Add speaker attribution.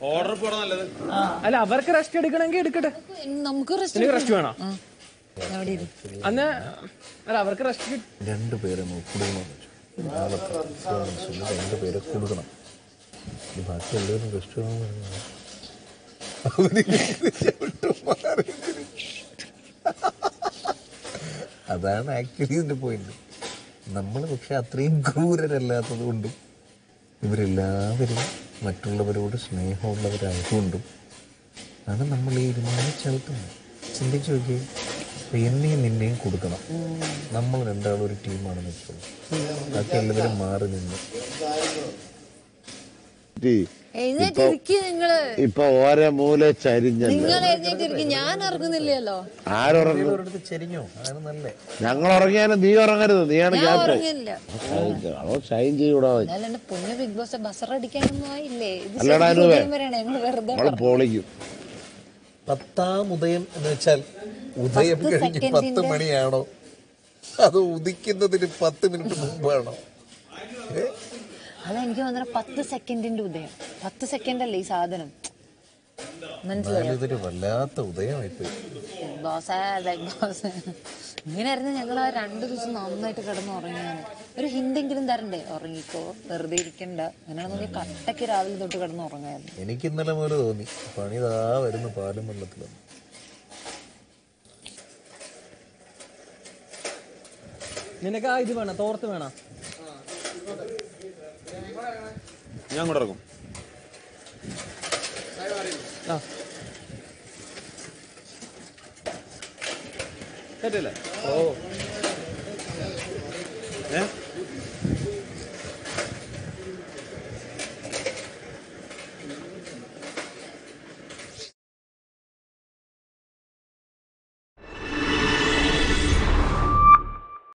Speaker 1: Order പോടാ നല്ലത്
Speaker 2: അല്ല അവർക്ക് റെസ്റ്റ് എടുക്കണമെങ്കിൽ എടുക്കട്ടെ
Speaker 3: നമുക്ക് റെസ്റ്റ്
Speaker 2: നിനക്ക് റെസ്റ്റ് വേണോ
Speaker 3: അവിടെ ഇരി.
Speaker 2: അന്ന് അല്ല അവർക്ക് റെസ്റ്റ്
Speaker 4: രണ്ട് പേരെ കൊടുക്കണം നാളത്തെ പെർഫോമൻസിൽ രണ്ട് പേരെ കൊടുക്കണം ഇനി ബാക്കി എല്ലാവരും റെസ്റ്റ് അതാണ് ആക്ച്വലി ഇതിന്റെ പോയിന്റ് നമ്മൾ പക്ഷെ അത്രയും ക്രൂരരല്ലാത്തത് കൊണ്ടും ഇവരെല്ലാവരും മറ്റുള്ളവരോട് സ്നേഹമുള്ളവരായതുകൊണ്ടും ആണ് നമ്മൾ ഈ ഇരുമാനെ ചവിട്ടുന്നത് ചിന്തിച്ചു നോക്കിയേ അപ്പൊ എന്നെയും നിന്നെയും കൊടുക്കണം നമ്മൾ രണ്ടാളും ഒരു ടീമാണെന്ന് വെച്ചോളൂ ബാക്കി എല്ലാവരും മാറി നിന്ന്
Speaker 3: എഴുന്നേറ്റിരിക്ക് നിങ്ങള്
Speaker 5: ഇപ്പൊ ഓരോ മൂല ചരിഞ്ഞല്ല
Speaker 3: നിങ്ങൾ എഴുന്നേറ്റിരിക്കും ഞാൻ ഇറങ്ങുന്നില്ലല്ലോ
Speaker 5: ആരുറങ്ങും
Speaker 4: ഓരോരുത്തർ ചെരിഞ്ഞോ അതാണ് നല്ലേ
Speaker 5: ഞങ്ങൾ ഉറങ്ങിയാലും നീ ഉറങ്ങരുത് നീയാണ്
Speaker 3: ഞാൻ
Speaker 5: ക്യാപ്റ്റൻ
Speaker 3: ഉറങ്ങില്ല
Speaker 5: അതോ ഷൈൻ ചെയ്യൂടാ
Speaker 3: എന്നാലും എന്റെ പൊന്നു ബിഗ് ബോസ് ബസറടിക്കാനൊന്നും ആയില്ലേ ഇത്
Speaker 5: അല്ലടാ
Speaker 3: ശരിക്കും
Speaker 5: അനുവേ.
Speaker 3: ഉദയം വരെയാണ് ഞങ്ങൾ വെറുതെ
Speaker 5: നമ്മള് പൊളിക്കും
Speaker 4: പത്താം ഉദയം എന്ന് വെച്ചാൽ ഉദയം
Speaker 3: പത്ത്
Speaker 4: കഴിഞ്ഞ് പത്ത്
Speaker 3: സെക്കൻഡിന്റെ-
Speaker 4: മണിയാണോ അത് ഉദിക്കുന്നതിന് പത്ത് മിനിറ്റ് മുമ്പാണോ ഏ?
Speaker 3: അതെനിക്ക് തോന്നുന്ന പത്ത് സെക്കൻഡിന്റെ ഉദയം പത്ത് സെക്കൻഡ് അല്ലേ ഈ സാധനം മനസ്സിലായോ
Speaker 4: എന്നാലും ഇതൊരു വല്ലാത്ത ഉദയമായിപ്പോയി
Speaker 3: ബിഗ് ബോസ് ബിഗ് ബോസ് ഇങ്ങനെയായിരുന്നു ഞങ്ങൾ ആ രണ്ടു ദിവസം നന്നായിട്ട് കിടന്ന് ഉറങ്ങിയാണ് ഒരു ഹിന്ദെങ്കിലും തരണ്ടേ ഉറങ്ങിക്കോ വെറുതെ ഇരിക്കണ്ട അങ്ങനെയാണെന്നുണ്ടെങ്കിൽ കട്ടയ്ക്ക് രാവിലെ തൊട്ട് കിടന്ന് ഉറങ്ങായിരുന്നു
Speaker 4: എനിക്ക് ഇന്നലെ മുതൽ തോന്നി പണിതാ വരുന്ന പാലും വെള്ളത്തിലാണ്
Speaker 2: നിനക്ക് ആ ഇത് വേണം തോർത്ത് വേണം
Speaker 1: ഞാൻ കൂടെ ഇറങ്ങും
Speaker 2: ആ കേട്ടില്ലേ ഓ
Speaker 1: ഏ